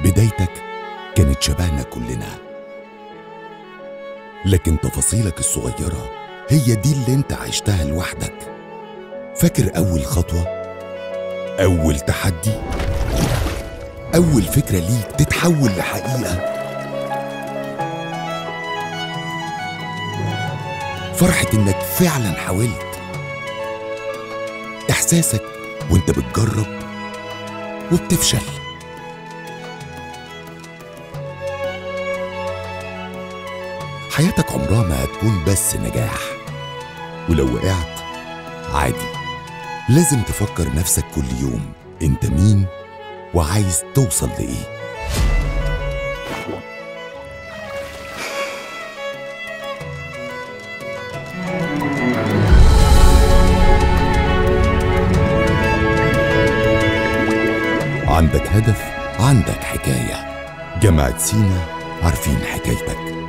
بدايتك كانت شبهنا كلنا لكن تفاصيلك الصغيرة هي دي اللي انت عشتها لوحدك فاكر أول خطوة؟ أول تحدي؟ أول فكرة ليك تتحول لحقيقة؟ فرحة إنك فعلا حاولت إحساسك وإنت بتجرب وبتفشل حياتك عمرها ما هتكون بس نجاح ولو وقعت عادي لازم تفكر نفسك كل يوم انت مين وعايز توصل لايه عندك هدف عندك حكاية جامعة سينا عارفين حكايتك